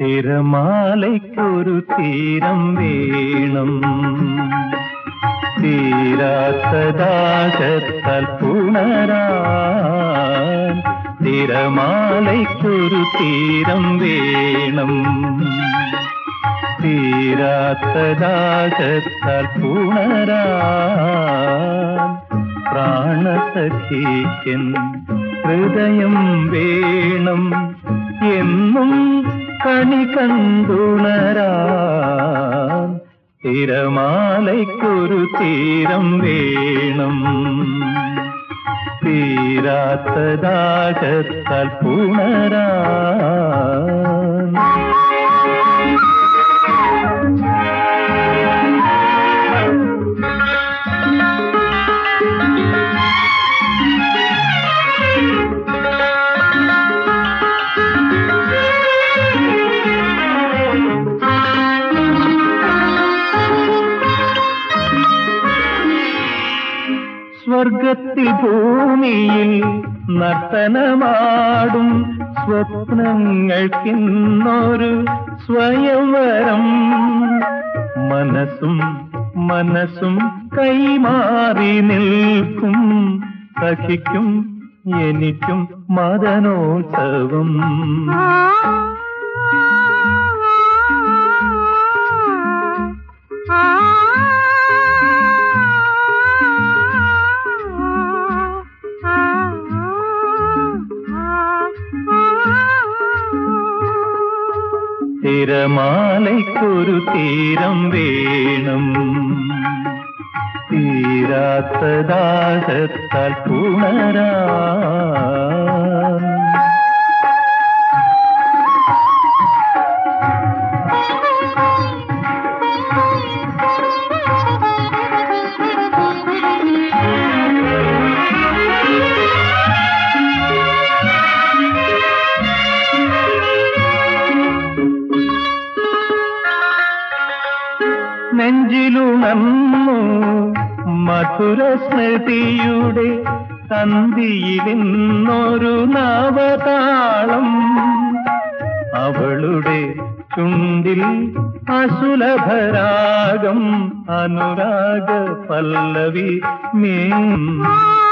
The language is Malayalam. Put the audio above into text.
തിരമാലയ്ക്കൊരു തീരം വേണം തീരാത്തതാകത്താൽ പുണരാൻ തിരമാലയ്ക്കൊരു തീരം വേണം തീരാത്തതാകത്താൽ പുണരാൻ പ്രാണസഖിക്കൻ ഹൃദയം വേണം എന്നും കണി കണ്ടുണരാൻ തിരമാലയ്ക്കൊരു തീരം വേണം തീരാത്തതാകത്താൽ പുണരാൻ സ്വർഗത്തിൽ ഭൂമിയിൽ നർത്തനമാടും സ്വപ്നങ്ങൾക്കിന്നൊരു സ്വയംവരം മനസ്സും മനസ്സും കൈമാറി നിൽക്കും സഖിക്കും എനിക്കും മദനോത്സവം തിരമാലയ്ക്കൊരു തീരം വേണം തീരാത്തതാകത്താൽ പുണരാ നെഞ്ചിലുണർന്നു മധുര സ്മൃതിയുടെ സന്ധിയിലിന്നൊരു നവതാളം അവളുടെ ചുണ്ടിൽ അസുലഭരാഗം അനുരാഗ പല്ലവി മേ